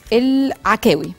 العكاوي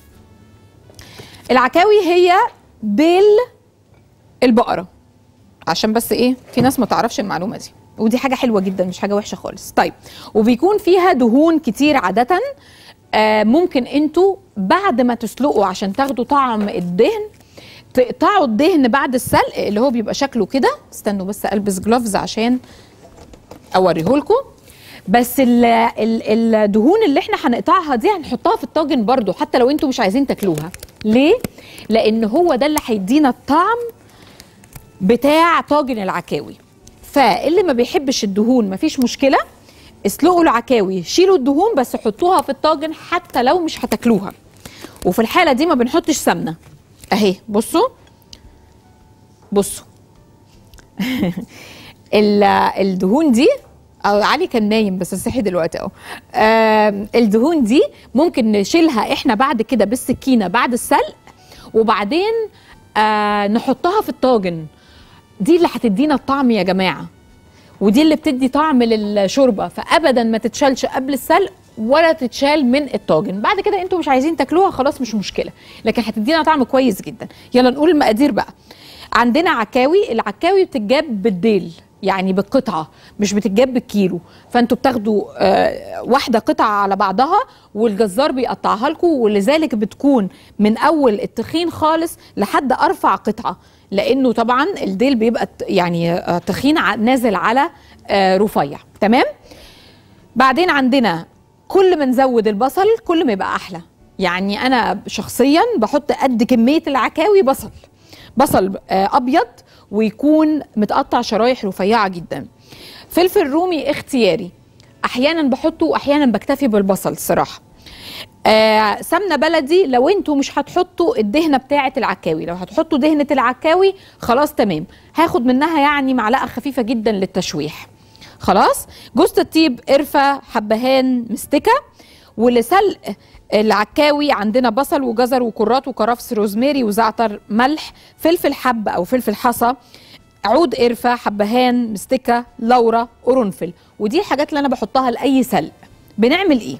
العكاوي هي ديل البقره عشان بس ايه في ناس ما تعرفش المعلومه دي ودي حاجه حلوه جدا مش حاجه وحشه خالص طيب وبيكون فيها دهون كتير عاده آه ممكن انتوا بعد ما تسلقوا عشان تاخدوا طعم الدهن تقطعوا الدهن بعد السلق اللي هو بيبقى شكله كده استنوا بس البس جلوفز عشان اوريهولكم بس ال ال الدهون اللي احنا هنقطعها دي هنحطها في الطاجن برضو حتى لو انتوا مش عايزين تاكلوها ليه لان هو ده اللي هيدينا الطعم بتاع طاجن العكاوي فاللي ما بيحبش الدهون مفيش مشكله اسلقوا العكاوي شيلوا الدهون بس حطوها في الطاجن حتى لو مش هتاكلوها وفي الحاله دي ما بنحطش سمنه اهي بصوا بصوا ال- الدهون دي او علي كان نايم بس صحي دلوقتي اهو آم، الدهون دي ممكن نشيلها احنا بعد كده بالسكينه بعد السلق وبعدين آه نحطها في الطاجن دي اللي هتدينا الطعم يا جماعه ودي اللي بتدي طعم للشوربه فابدا ما تتشالش قبل السلق ولا تتشال من الطاجن بعد كده انتوا مش عايزين تاكلوها خلاص مش مشكله لكن هتدينا طعم كويس جدا يلا نقول المقادير بقى عندنا عكاوي العكاوي بتتجاب بالديل يعني بالقطعه مش بتتجاب بالكيلو فانتوا بتاخدوا آه واحده قطعه على بعضها والجزار بيقطعها لكم ولذلك بتكون من اول التخين خالص لحد ارفع قطعه لانه طبعا الديل بيبقى ت- يعني آه، تخين ع- نازل على آه، رفيع تمام بعدين عندنا كل ما نزود البصل كل ما يبقى احلى يعني انا شخصيا بحط قد كميه العكاوي بصل بصل آه، ابيض ويكون متقطع شرايح رفيعه جدا فلفل رومي اختياري احيانا بحطه واحيانا بكتفي بالبصل الصراحه آه سمنه بلدي لو انتوا مش هتحطوا الدهنه بتاعه العكاوي لو هتحطوا دهنه العكاوي خلاص تمام هاخد منها يعني معلقه خفيفه جدا للتشويح خلاص جوز الطيب قرفه حبهان مستكه ولسلق العكاوي عندنا بصل وجزر وكرات وكرفس روزماري وزعتر ملح فلفل حب او فلفل حصى عود قرفه حبهان مستكه لورا قرنفل ودي الحاجات اللي انا بحطها لاي سلق بنعمل ايه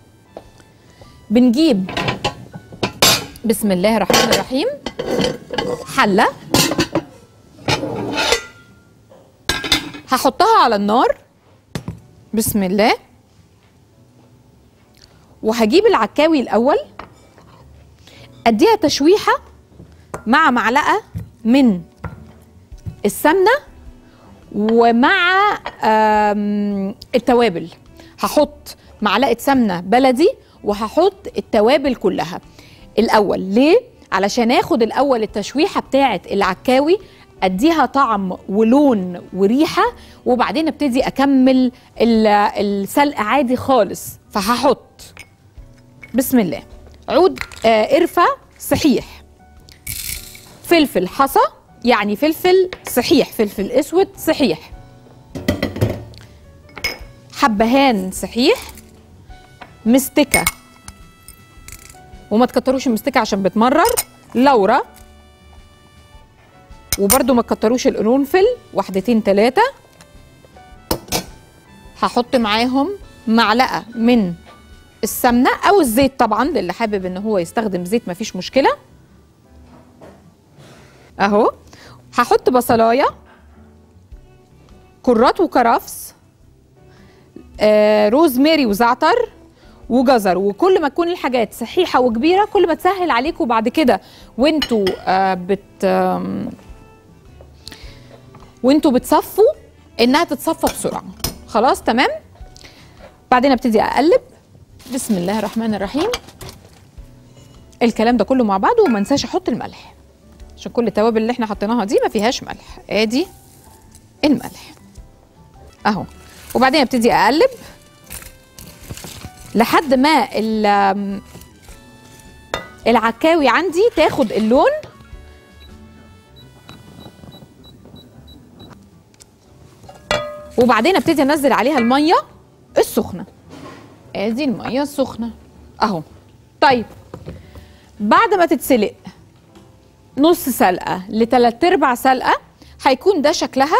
بنجيب بسم الله الرحمن الرحيم حله هحطها على النار بسم الله وهجيب العكاوي الاول اديها تشويحه مع معلقه من السمنه ومع آم، التوابل هحط معلقه سمنه بلدي وهحط التوابل كلها الاول ليه علشان اخد الاول التشويحه بتاعه العكاوي اديها طعم ولون وريحه وبعدين ابتدي اكمل ال- السلق عادي خالص فهحط بسم الله عود آه، قرفه صحيح فلفل حصى يعني فلفل صحيح فلفل اسود صحيح حبهان صحيح مستكه وما تكتروش المستكه عشان بتمرر لورا وبرده ما تكتروش القرنفل واحدتين ثلاثه هحط معاهم معلقه من السمنه او الزيت طبعا للي حابب ان هو يستخدم زيت مفيش مشكله اهو هحط بصلايه كرات وكرفس آه روزماري وزعتر وجزر وكل ما تكون الحاجات صحيحه وكبيره كل ما تسهل عليكم بعد كده وانتوا آه بت آم، وانتوا بتصفوا انها تتصفى بسرعه خلاص تمام بعدين ابتدي اقلب بسم الله الرحمن الرحيم الكلام ده كله مع بعضه وما انساش احط الملح عشان كل التوابل اللي احنا حطيناها دي ما فيهاش ملح ادي الملح اهو وبعدين ابتدي اقلب لحد ما ال- العكاوي عندي تاخد اللون وبعدين ابتدي انزل عليها الميه السخنه ادي الميه السخنه اهو طيب بعد ما تتسلق نص سلقه لتلات ارباع سلقه هيكون ده شكلها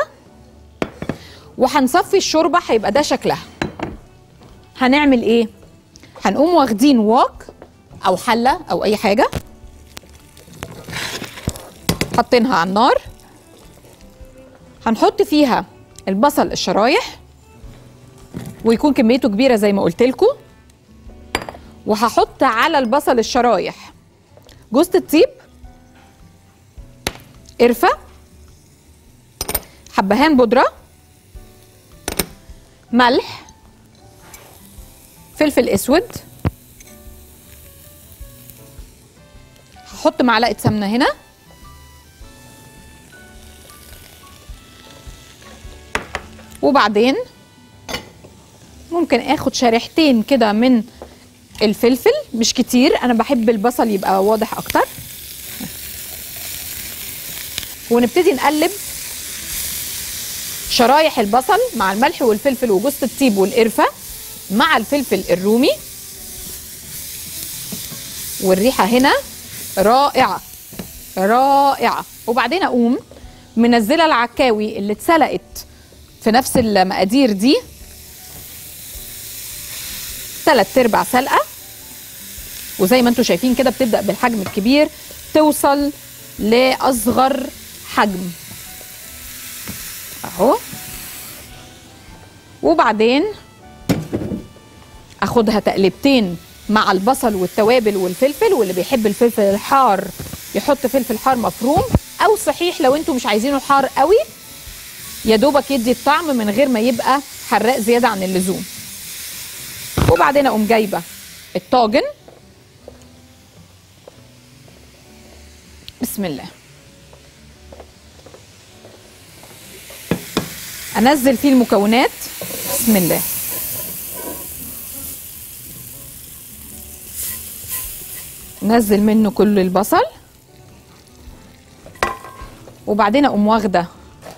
وهنصفي الشوربه هيبقى ده شكلها هنعمل ايه هنقوم واخدين واك او حله او اي حاجه حاطينها على النار هنحط فيها البصل الشرايح ويكون كميته كبيره زي ما قلت لكم وهحط على البصل الشرايح جوز الطيب قرفه حبهان بودره ملح فلفل اسود هحط معلقه سمنه هنا وبعدين ممكن اخد شريحتين كده من الفلفل مش كتير انا بحب البصل يبقى واضح اكتر ونبتدي نقلب شرايح البصل مع الملح والفلفل وجوز الطيب والقرفه مع الفلفل الرومي والريحه هنا رائعه رائعه وبعدين اقوم منزله العكاوي اللي اتسلقت في نفس المقادير دي تلات ارباع سلقه وزي ما انتم شايفين كده بتبدا بالحجم الكبير توصل لاصغر حجم اهو وبعدين اخدها تقلبتين مع البصل والتوابل والفلفل واللي بيحب الفلفل الحار يحط فلفل حار مفروم او صحيح لو انتم مش عايزينه حار قوي يا دوبك يدي الطعم من غير ما يبقى حراق زياده عن اللزوم وبعدين اقوم جايبه الطاجن بسم الله انزل فيه المكونات بسم الله نزل منه كل البصل وبعدين اقوم واخده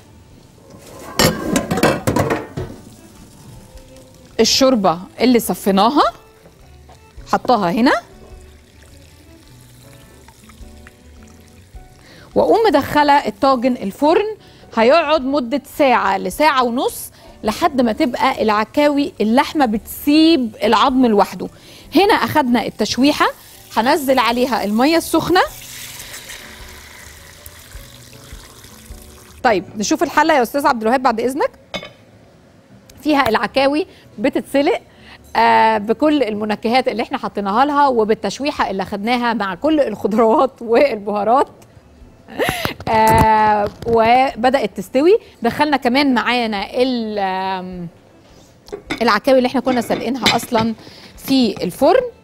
الشوربه اللي صفيناها حطاها هنا واقوم مدخله الطاجن الفرن هيقعد مده ساعه لساعه ونص لحد ما تبقى العكاوي اللحمه بتسيب العظم لوحده هنا اخدنا التشويحه هنزل عليها الميه السخنه طيب نشوف الحله يا استاذ عبد الوهاب بعد اذنك فيها العكاوي بتتسلق آه بكل المنكهات اللي احنا حطيناها لها وبالتشويحه اللي خدناها مع كل الخضروات والبهارات آه وبدات تستوي دخلنا كمان معانا العكاوي اللي احنا كنا سالقينها اصلا في الفرن